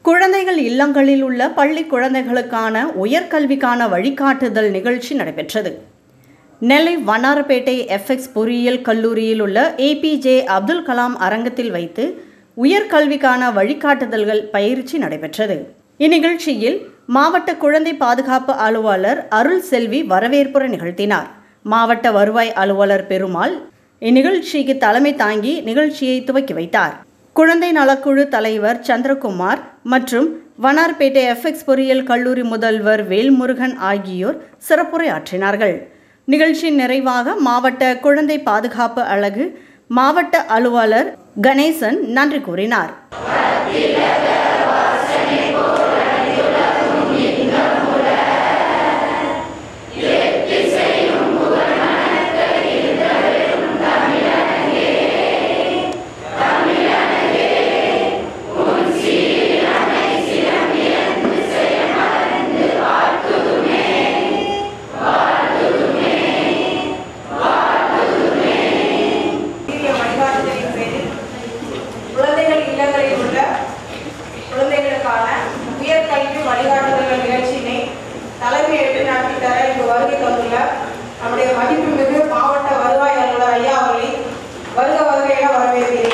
குழந்தைகள் இல்லங்களில் உள்ள பள்ளி குழந்தைகளுக்கான உயர்கல்விக்கான வழிகாட்டுதல் நிகழ்ச்சி நடைபெற்றது நெல்லை வண்ணாரப்பேட்டை எஃப்எக்ஸ் பொறியியல் கல்லூரியில் உள்ள ஏபிஜே அப்துல் கலாம் அரங்கத்தில் வைத்து உயர்கல்விக்கான வழிகாட்டுதல்கள் பயிற்சி நடைபெற்றது இந்நிகழ்ச்சியில் மாவட்ட குழந்தை பாதுகாப்பு அலுவலர் அருள் செல்வி வரவேற்புரை நிகழ்த்தினார் மாவட்ட வருவாய் அலுவலர் பெருமாள் இந்நிகழ்ச்சிக்கு தலைமை தாங்கி நிகழ்ச்சியை துவக்கி வைத்தார் குழந்தை நலக்குழு தலைவர் சந்திரகுமார் மற்றும் வண்ணார்பேட்டை எஃப்எக்ஸ் பொறியியல் கல்லூரி முதல்வர் வேல்முருகன் ஆகியோர் சிறப்புரையாற்றினார்கள் நிகழ்ச்சியின் நிறைவாக மாவட்ட குழந்தை பாதுகாப்பு அழகு மாவட்ட அலுவலர் கணேசன் நன்றி கூறினார் சீரிய வழிகாட்டுதலின் பேரில் குழந்தைகள் இல்லங்களில் உள்ள குழந்தைகளுக்கான உயர்கல்வி வழிகாட்டுதல்கள் நிகழ்ச்சியினை தலைமை ஏற்று நடத்தி தர இங்கு வருகை தந்துள்ள நம்முடைய மதிப்புமிகு மாவட்ட வருவாய் அலுவலர் ஐயா அவர்களை வருக வருக என வரவேற்கிறேன்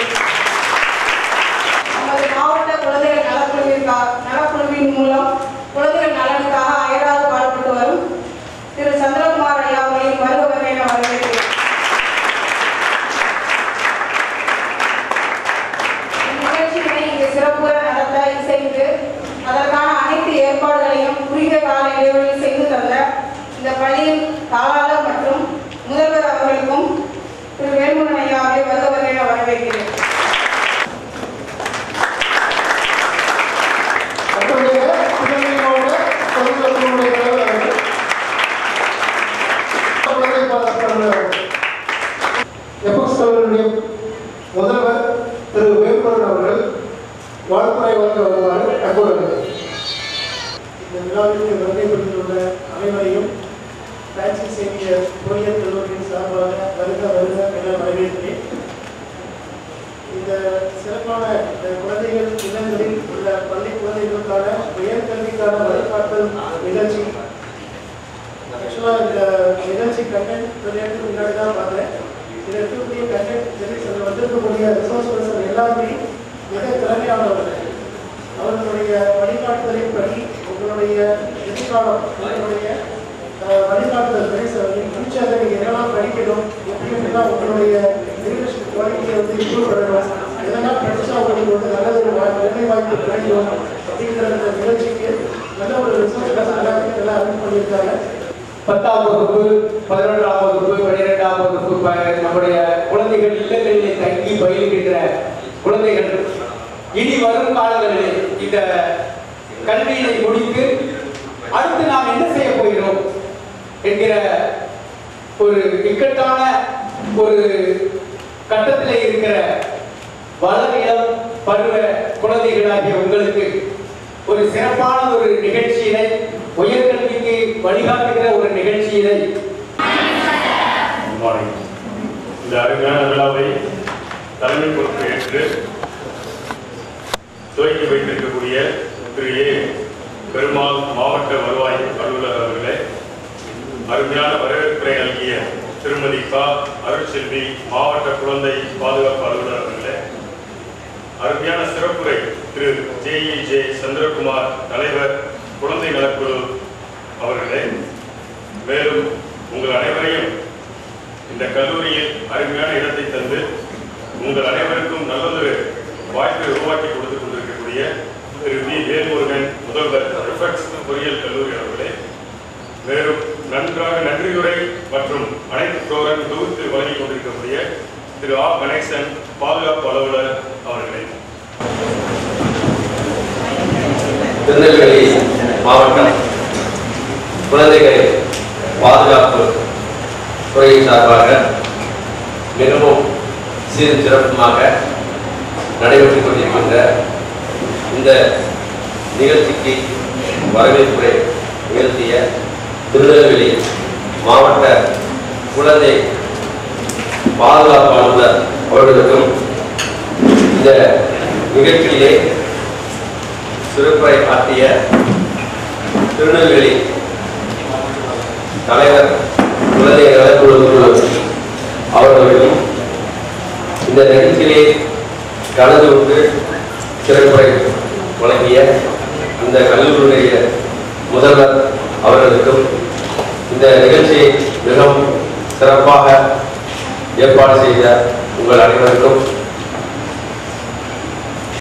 நமது மாவட்ட குழந்தைகள் நலக்குழுவிற்காக நலக்குழுவின் மூலம் குழந்தைகள் நலனுக்காக அயராது பாடுபட்டு வரும் திரு சந்திரகுமார் ஐயா அவர்களை வருக வருக என வரவேற்கிறேன் இந்நிகழ்ச்சியினை இங்கு சிறப்புற நடத்த இசைந்து அதற்கான அனைத்து ஏற்பாடுகளையும் குறுகிய கால இடைவெளியில் செய்து தந்த இந்த பள்ளியின் தாளாளர் மற்றும் முதல்வர் அவர்களுக்கும் திரு வேல்முருகன் ஐயா அவர்களை வருக வருக என வரவேற்கிறேன் அடுத்தபடியாக திருநெல்வேலி மாவட்ட தொழில்நுட்பங்களுடைய தலைவர் அவர்கள் குழந்தை பாதுகாப்பு அலுவலர் எஃப்எக்ஸ் கல்லூரியுடைய முதல்வர் திரு வேல்முருகன் அவர்கள் வாழ்த்துறை வழங்க வருவார் அன்புடன் இந்த விழாவிற்கு வருகை புரிந்துள்ள அனைவரையும் பிரான்சிஸ் சேவியர் பொறியியல் கல்லூரியின் சார்பாக வருக வருக என வரவேற்கிறேன் இந்த சிறப்பான இந்த குழந்தைகள் இல்லங்களில் உள்ள பள்ளி குழந்தைகளுக்கான உயர்கல்விக்கான வழிகாட்டல் நிகழ்ச்சி ஆக்சுவலாக இந்த நிகழ்ச்சி கண்டென்ட் விளையாட்டுக்கு முன்னாடி தான் பார்த்தேன் இதில் இருக்கக்கூடிய கண்டென்ட் சரி அதில் வந்திருக்கக்கூடிய ரிசோர்ஸ் பர்சன் எல்லாருமே மிக திறமையானவர்கள் அவர்களுடைய வழிகாட்டுதலின் படி உங்களுடைய எதிர்காலம் உங்களுடைய அஹ், வழிகாட்டுதல் பேசுறது ஃபியூச்சரில் நீங்கள் என்னெல்லாம் படிக்கணும் எப்படி எப்படிலாம் உங்களுடைய எஜுகேஷன் குவாலிட்டியை வந்து இம்ப்ரூவ் பண்ணணும் எதெல்லாம் படித்தா உங்களுக்கு வந்து நல்ல ஒரு வாய்ப்பு வேலை வாய்ப்பு கிடைக்கும் அப்படிங்கிற இந்த நிகழ்ச்சிக்கு நல்ல ஒரு ரிசோர்ஸ் பர்சன் எல்லாருமே எல்லாம் அரேஞ்ச் பண்ணியிருக்காங்க பத்தாம் வகுப்பு பதினொன்றாம் வகுப்பு பன்னிரெண்டாம் வகுப்பு ப- நம்முடைய குழந்தைகள் இல்லங்களிலே தங்கி பயிலுகின்ற குழந்தைகள் இனி வரும் காலங்களிலே இந்த கல்வியினை முடித்து அடுத்து நாம் என்ன செய்ய போகிறோம் என்கிற ஒரு இக்கட்டான ஒரு கட்டத்திலே இருக்கிற வளர் இளம் பருவ குழந்தைகளாகிய உங்களுக்கு ஒரு சிறப்பான ஒரு நிகழ்ச்சியினை உயர்கல்விக்கு வழிகாட்டுகிற ஒரு நிகழ்ச்சியினை Good morning. இந்த அருமையான விழாவை தலைமை பொறுப்பு ஏற்று துவக்கி வைத்திருக்கக்கூடிய திரு ஏ பெருமாள் மாவட்ட வருவாய் அலுவலர் அவர்களே அருமையான வரவேற்புரை நல்கிய திருமதி கா அருட்செல்வி மாவட்ட குழந்தை பாதுகாப்பு அலுவலர் அவர்களே அருமையான சிறப்புரை Thiru J E J Chandrakumar தலைவர் குழந்தை நலக்குழு அவர்களே மேலும் உங்கள் அனைவரையும் இந்த கல்லூரியில் அருமையான இடத்தை தந்து உங்கள் அனைவருக்கும் நல்லதொரு வாய்ப்பை உருவாக்கி கொடுத்து கொண்டிருக்கக்கூடிய திரு வி வேல்முருகன் முதல்வர் ரிஃபெக்ஸ் பொறியியல் கல்லூரி அவர்களே மேலும் நன்றாக நன்றியுரை மற்றும் அனைத்து ப்ரோக்ராம் தொகுத்து வழங்கிக் கொண்டிருக்கக்கூடிய திரு ஆ கணேசன் பாதுகாப்பு அலுவலர் அவர்களே திருநெல்வேலி மாவட்டம் குழந்தைகள் பாதுகாப்பு துறையின் சார்பாக மிகவும் சீர் சிறப்புமாக நடைபெற்றுக் கொண்டிருக்கின்ற இந்த நிகழ்ச்சிக்கு வரவேற்புரை நிகழ்த்திய திருநெல்வேலி மாவட்ட குழந்தை பாதுகாப்பு அலுவலர் அவர்களுக்கும் இந்த நிகழ்ச்சியிலே சிறப்புரை ஆற்றிய திருநெல்வேலி தலைவர் குழந்தை நலக்குழு குழு அவர்களுக்கும் இந்த நிகழ்ச்சியிலே கலந்து கொண்டு சிறப்புரை வழங்கிய இந்த கல்லூரியுடைய முதல்வர் அவர்களுக்கும் இந்த நிகழ்ச்சியை மிகவும் சிறப்பாக ஏற்பாடு செய்த உங்கள் அனைவருக்கும்